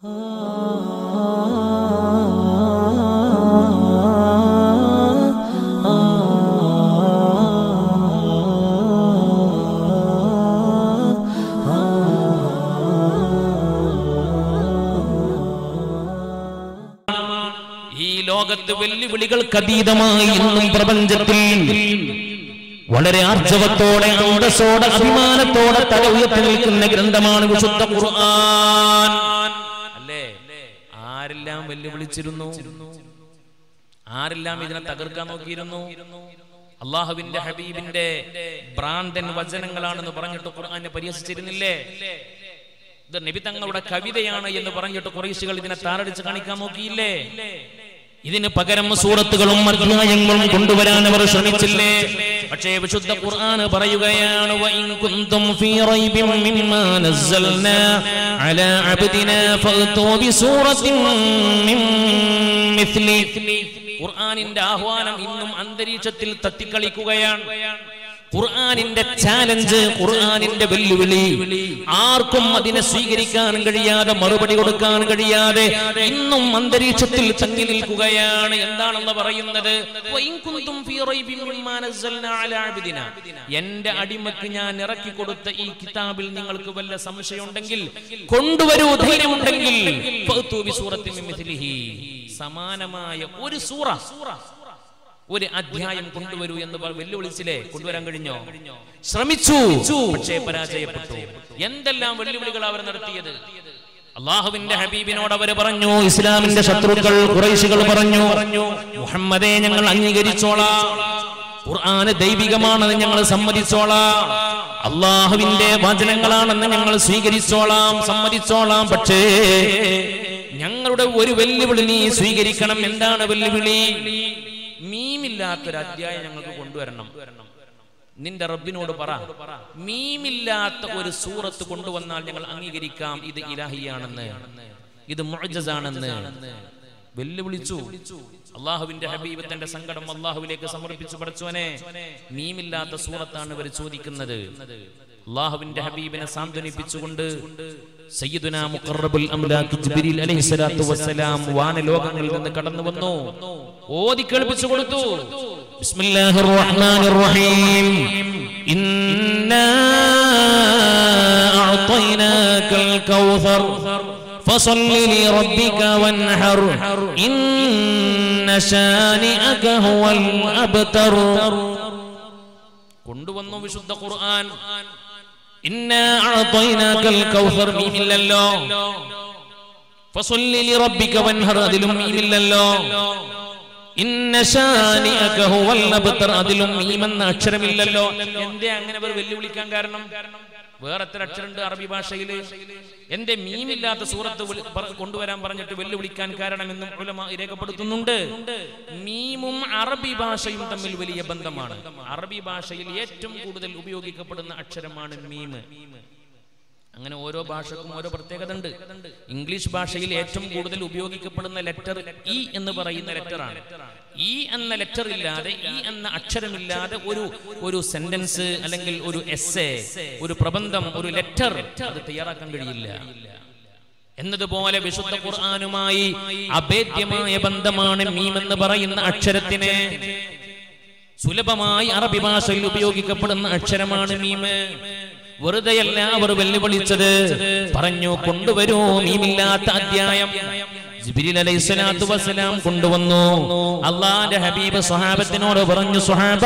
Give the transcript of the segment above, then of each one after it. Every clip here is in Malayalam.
ഈ ലോകത്ത് വെല്ലുവിളികൾക്ക് അതീതമായി ഇന്നും പ്രപഞ്ചത്തിൽ വളരെ ആർജവത്തോടെ അന്തസ്സോടെ അഭിമാനത്തോടെ തല ഉയർത്തി നിൽക്കുന്ന ഗ്രന്ഥമാണ് വിശുദ്ധ ഖുർആൻ അല്ലേ ആരെല്ലാം വെല്ലുവിളിച്ചിരുന്നു ആരെല്ലാം ഇതിനെ തകർക്കാൻ നോക്കിയിരുന്നു അള്ളാഹുവിന്റെ ഹബീബിന്റെ ഭ്രാന്തൻ വചനങ്ങളാണെന്ന് പറഞ്ഞിട്ട് ഖുർആനെ പരിഹസിച്ചിരുന്നില്ലേ ഇത് നബി തങ്ങളുടെ കവിതയാണ് എന്ന് പറഞ്ഞിട്ട് കുറേശികൾ ഇതിനെ താറടിച്ച് കാണിക്കാൻ നോക്കിയില്ലേ ഇതിന് പകരം സൂറത്തുകളും അധ്യായങ്ങളും കൊണ്ടുവരാൻ അവർ ശ്രമിച്ചില്ലേ പക്ഷേ വിശുദ്ധ ഖുർആൻ പറയുകയാണ് വഇൻ കുന്തും ഫീ റൈബിൻ മിമ്മാ നസ്സൽനാ അലാ അബ്ദിനാ ഫഅ്തു ബിസൂറത്തിൻ മിൻ മിസ്ലി ഖുർആനിന്റെ ആഹ്വാനം ഇന്നും അന്തരീക്ഷത്തിൽ തത്തിക്കളിക്കുകയാണ് ഖുർആനിന്റെ ചാലഞ്ച് ഖുർആനിന്റെ വെല്ലുവിളി ആർക്കും അതിനെ സ്വീകരിക്കാൻ കഴിയാതെ മറുപടി കൊടുക്കാൻ കഴിയാതെ ഇന്നും അന്തരീക്ഷത്തിൽ തങ്ങി നിൽക്കുകയാണ് എന്താണെന്ന് പറയുന്നത് വഇൻ കുന്തും ഫീ റൈബിൻ മിമ്മാ നസ്സൽനാ അലാ അബ്ദിനാ. എന്റെ അടിമക്ക് ഞാൻ ഇറക്കി കൊടുത്ത ഈ കിതാബിൽ നിങ്ങൾക്ക് വല്ല സംശയമുണ്ടെങ്കിൽ കൊണ്ടുവരൂ ധൈര്യമുണ്ടെങ്കിൽ ഫഅ്തു ബിസൂറത്തിൻ മിൻ മിസ്ലിഹി. സമാനമായ ഒരു സൂറ ഒരു അധ്യായം കൊണ്ടുവരൂ എന്ന് പറ- വെല്ലുവിളിച്ചില്ലേ കൊണ്ടുവരാൻ കഴിഞ്ഞോ ശ്രമിച്ചു പക്ഷേ പരാജയപ്പെട്ടു എന്തെല്ലാം വെല്ലുവിളികൾ അവർ നടത്തിയത് അള്ളാഹുവിന്റെ ഹബീബിനോട് അവർ പറഞ്ഞു ഇസ്ലാമിന്റെ ശത്രുക്കൾ കുറേശികൾ പറഞ്ഞു മുഹമ്മദെ ഞങ്ങൾ അംഗീകരിച്ചോളാം ഖുർആന് ദൈവികമാണെന്ന് ഞങ്ങൾ സമ്മതിച്ചോളാം അള്ളാഹുവിന്റെ വചനങ്ങളാണെന്ന് ഞങ്ങൾ സ്വീകരിച്ചോളാം സമ്മതിച്ചോളാം പക്ഷേ ഞങ്ങളുടെ ഒരു വെല്ലുവിളി നീ സ്വീകരിക്കണം എന്താണ് വെല്ലുവിളി മീമില്ലാത്തൊരു അധ്യായം ഞങ്ങൾക്ക് കൊണ്ടുവരണം നിന്റെ റബ്ബിനോട് പറ മീമില്ലാത്ത ഒരു സൂറത്ത് കൊണ്ടുവന്നാൽ ഞങ്ങൾ അംഗീകരിക്കാം ഇത് ഇലാഹിയാണെന്ന് ഇത് മുഅ്ജസാണെന്ന് വെല്ലുവിളിച്ചു അള്ളാഹുവിന്റെ ഹബീബ് തന്റെ സങ്കടം അള്ളാഹുവിലേക്ക് സമർപ്പിച്ചു പഠിച്ചവനെ മീമില്ലാത്ത സൂറത്താണ് ഇവർ ചോദിക്കുന്നത് അള്ളാഹുവിന്റെ ഹബീബിനെ സാന്ത്വനിപ്പിച്ചുകൊണ്ട് സയ്യിദുന മുഖറബുൽ അംലാഖ് ജിബ്രീൽ അലൈഹിസ്സലാത്തു വസ്സലാം വാനലോകങ്ങളിൽ നിന്ന് കടന്നു വന്നു ഓതി കേൾപ്പിച്ചു കൊടുത്തു ബിസ്മില്ലാഹിർ റഹ്മാനിർ റഹീം ഇന്നാ അഅ്തൈനാകൽ കൗസർ فصل لربك وانحر إن شانئك هو الأبتر കൊണ്ടുവന്നു വിശുദ്ധ ഖുർആൻ ഇന്നാ അഅ്തൈനാകൽ കൗസർ മീമില്ലല്ലോ ഫസല്ലി ലിറബ്ബിക വൻഹർ അതിലും മീമില്ലല്ലോ ഇന്ന ശാനിഅക ഹുവൽ അബ്തർ അതിലും മീമെന്ന അക്ഷരമില്ലല്ലോ എന്തേ അങ്ങനെ അവർ വെല്ലുവിളിക്കാൻ കാരണം വേറെ എത്ര അക്ഷരമുണ്ട് അറബി ഭാഷയിൽ എന്റെ മീമില്ലാത്ത സൂറത്ത് വിളി- പറ- കൊണ്ടുവരാൻ പറഞ്ഞിട്ട് വെല്ലുവിളിക്കാൻ കാരണമെന്നും ഉലമ രേഖപ്പെടുത്തുന്നുണ്ട് മീമും അറബി ഭാഷയും തമ്മിൽ വലിയ ബന്ധമാണ് അറബി ഭാഷയിൽ ഏറ്റവും കൂടുതൽ ഉപയോഗിക്കപ്പെടുന്ന അക്ഷരമാണ് മീമ് അങ്ങനെ ഓരോ ഭാഷക്കും ഓരോ പ്രത്യേകത ഉണ്ട് ഇംഗ്ലീഷ് ഭാഷയിൽ ഏറ്റവും കൂടുതൽ ഉപയോഗിക്കപ്പെടുന്ന ലെറ്റർ ഇ എന്ന് പറയുന്ന ലെറ്ററാണ് ഇ എന്ന ലെറ്റർ ഇല്ലാതെ ഇ എന്ന അക്ഷരമില്ലാതെ ഒരു ഒരു സെന്റൻസ് അല്ലെങ്കിൽ ഒരു എസ് ഒരു പ്രബന്ധം ഒരു ലെറ്റർ അത് തയ്യാറാക്കാൻ കഴിയില്ല എന്നതുപോലെ വിശുദ്ധ ഖുർആാനുമായി അഭേദ്യമായ ബന്ധമാണ് മീം എന്ന് പറയുന്ന അക്ഷരത്തിന് സുലഭമായി അറബി ഭാഷയിൽ ഉപയോഗിക്കപ്പെടുന്ന അക്ഷരമാണ് മീമ് വെറുതെയല്ല അവർ വെല്ലുവിളിച്ചത് പറഞ്ഞു കൊണ്ടുവരൂ മീമില്ലാത്ത അധ്യായം ജിബ്രീൽ അലൈഹിസ്സലാത്തു വസ്സലാം കൊണ്ടുവന്നു അള്ളാന്റെ ഹബീബ് സ്വഹാബത്തിനോട് പറഞ്ഞു സ്വഹാബ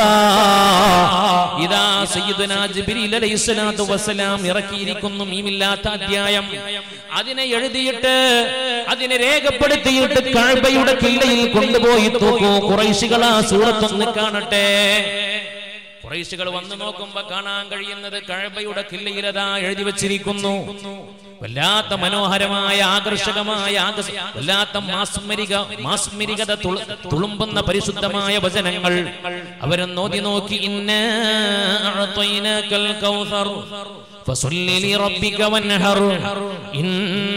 ഇതാ സയ്യിദുനാ ജിബ്രീൽ അലൈഹിസ്സലാത്തു വസ്സലാം ഇറക്കിയിരിക്കുന്നു മീമില്ലാത്ത അധ്യായം അതിനെ എഴുതിയിട്ട് അതിനെ രേഖപ്പെടുത്തിയിട്ട് കഅബയുടെ കില്ലയിൽ കൊണ്ടുപോയി തൂക്കൂ കുറൈശികൾ ആ സൂറത്തൊന്ന് കാണട്ടെ കുറേശികൾ വന്നു നോക്കുമ്പോ കാണാൻ കഴിയുന്നത് കഴബയുടെ കില്ലയിലതാ എഴുതി വച്ചിരിക്കുന്നു വല്ലാത്ത മനോഹരമായ ആകർഷകമായ ആകർഷ വല്ലാത്ത മാസ്മരിക മാസ്മരികത തുള- തുളുമ്പുന്ന പരിശുദ്ധമായ വചനങ്ങൾ അവരെ നോക്കി നോക്കി ഇന്ന അഅ്തൈനാകൽ കൗസർ فصل لربك وانهر إن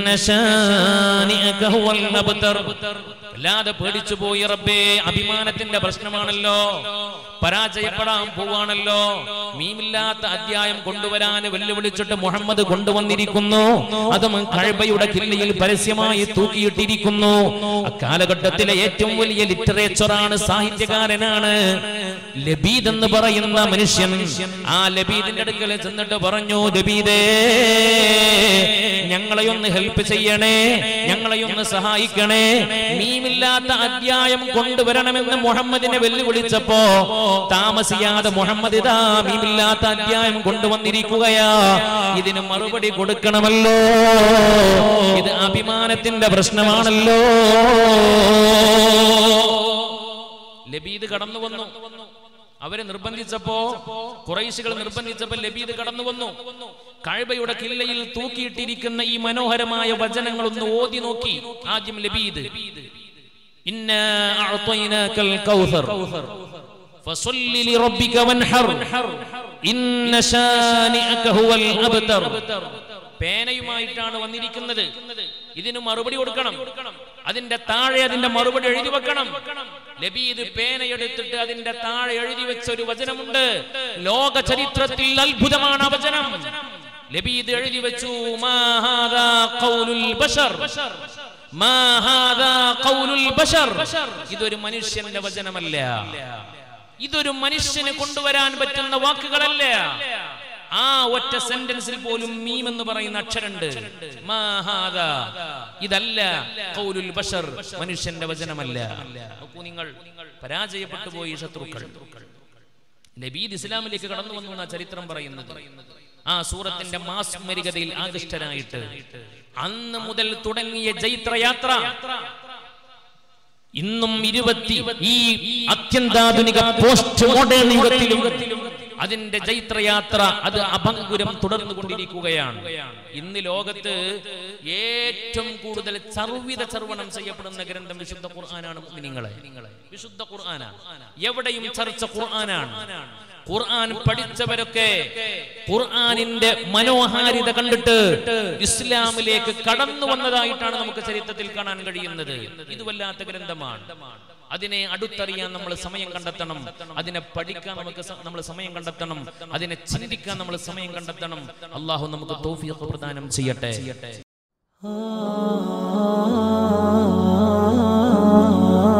شانئك هو الأبتر വല്ലാതെ പേടിച്ചു പോയി റബ്ബേ അഭിമാനത്തിന്റെ പ്രശ്നമാണല്ലോ പരാജയപ്പെടാൻ പോവാണല്ലോ മീമില്ലാത്ത അധ്യായം കൊണ്ടുവരാൻ വെല്ലുവിളിച്ചിട്ട് മുഹമ്മദ് കൊണ്ടുവന്നിരിക്കുന്നു അതും കഴബയുടെ കില്ലയിൽ പരസ്യമായി തൂക്കിയിട്ടിരിക്കുന്നു അക്കാലഘട്ടത്തിലെ ഏറ്റവും വലിയ ലിറ്ററേച്ചറാണ് സാഹിത്യകാരനാണ് ലബീദ് എന്ന് പറയുന്ന മനുഷ്യൻ ആ ലബീദിന്റെ അടുക്കൽ ചെന്നിട്ട് പറഞ്ഞു ലബീദേ ഞങ്ങളെ ഒന്ന് ഹെൽപ്പ് ചെയ്യണേ ഞങ്ങളെ ഒന്ന് സഹായിക്കണേ മീമില്ലാത്ത അധ്യായം കൊണ്ടുവരണമെന്ന് മുഹമ്മദിനെ വെല്ലുവിളിച്ചപ്പോ താമസിയാതെ മുഹമ്മദ് ഇതാ മീമില്ലാത്ത അധ്യായം കൊണ്ടുവന്നിരിക്കുകയാ ഇതിന് മറുപടി കൊടുക്കണമല്ലോ ഇത് അഭിമാനത്തിന്റെ പ്രശ്നമാണല്ലോ ലബീദ് കടന്നു വന്നു അവരെ നിർബന്ധിച്ചപ്പോ കുറൈശികൾ നിർബന്ധിച്ചപ്പോ ലബീദ് കടന്നു വന്നു കഴബയുടെ കില്ലയിൽ തൂക്കിയിട്ടിരിക്കുന്ന ഈ മനോഹരമായ വചനങ്ങൾ ഒന്ന് ഓതി നോക്കി ആദ്യം ലബീദ് ഇന്നാ അഅ്തൈനാകൽ കൗസർ ഫസല്ലി ലിറബ്ബിക വൻഹർ ഇന്ന ശാനിഅക ഹുവൽ അബ്തർ പേനയുമായിട്ടാണ് വന്നിരിക്കുന്നത് ഇതിന് മറുപടി കൊടുക്കണം അതിന്റെ താഴെ അതിന്റെ മറുപടി എഴുതി വെക്കണം ലബീദ് പേനയെടുത്തിട്ട് അതിന്റെ താഴെ എഴുതി വെച്ച ഒരു വചനമുണ്ട് ലോക ചരിത്രത്തിൽ അത്ഭുതമാണ് ആ വചനം ലബീദ് എഴുതി വെച്ചു മാ ഹാദാ ഖൗലുൽ ബശർ മാ ഹാദാ ഖൗലുൽ ബശർ ഇതൊരു മനുഷ്യന്റെ വചനമല്ല ഇതൊരു മനുഷ്യന് കൊണ്ടുവരാൻ പറ്റുന്ന വാക്കുകളല്ല ആ ഒറ്റ സെന്റൻസിൽ പോലും മീം എന്ന് പറയുന്ന അക്ഷരമുണ്ട് മാ ഹാദാ. ഇതല്ല ഖൗലുൽ ബശർ മനുഷ്യന്റെ വചനമല്ല നോക്കൂ നിങ്ങൾ പരാജയപ്പെട്ടു പോയി ശത്രുക്കൾ ലബീദ് ഇസ്ലാമിലേക്ക് കടന്നു വന്നു എന്ന ചരിത്രം പറയുന്നത് ആ സൂറത്തിന്റെ മാസ്മരികതയിൽ ആകൃഷ്ടരായിട്ട് അന്ന് മുതൽ തുടങ്ങിയ ജൈത്രയാത്ര ഇന്നും ഇരുപത്തി ഈ അത്യന്താധുനിക പോസ്റ്റ് മോഡേൺ യുഗത്തിലും അതിന്റെ ജൈത്രയാത്ര അത് അഭംഗുരം തുടർന്നു കൊണ്ടിരിക്കുകയാണ് ഇന്ന് ലോകത്ത് ഏറ്റവും കൂടുതൽ ചർവിത ചർവണം ചെയ്യപ്പെടുന്ന ഗ്രന്ഥം വിശുദ്ധ ഖുർആനാണ് നിങ്ങളെ വിശുദ്ധ ഖുർആനാണ് എവിടെയും ചർച്ച ഖുർആനാണ് ഖുർആൻ പഠിച്ചവരൊക്കെ ഖുർആനിന്റെ മനോഹാരിത കണ്ടിട്ട് ഇസ്ലാമിലേക്ക് കടന്നു വന്നതായിട്ടാണ് നമുക്ക് ചരിത്രത്തിൽ കാണാൻ കഴിയുന്നത് ഇത് വല്ലാത്ത ഗ്രന്ഥമാണ് അതിനെ അടുത്തറിയാൻ നമ്മൾ സമയം കണ്ടെത്തണം അതിനെ പഠിക്കാൻ നമുക്ക് നമ്മൾ സമയം കണ്ടെത്തണം അതിനെ ചിന്തിക്കാൻ നമ്മൾ സമയം കണ്ടെത്തണം അള്ളാഹു നമുക്ക് തൗഫീഖ് പ്രദാനം ചെയ്യട്ടെ ah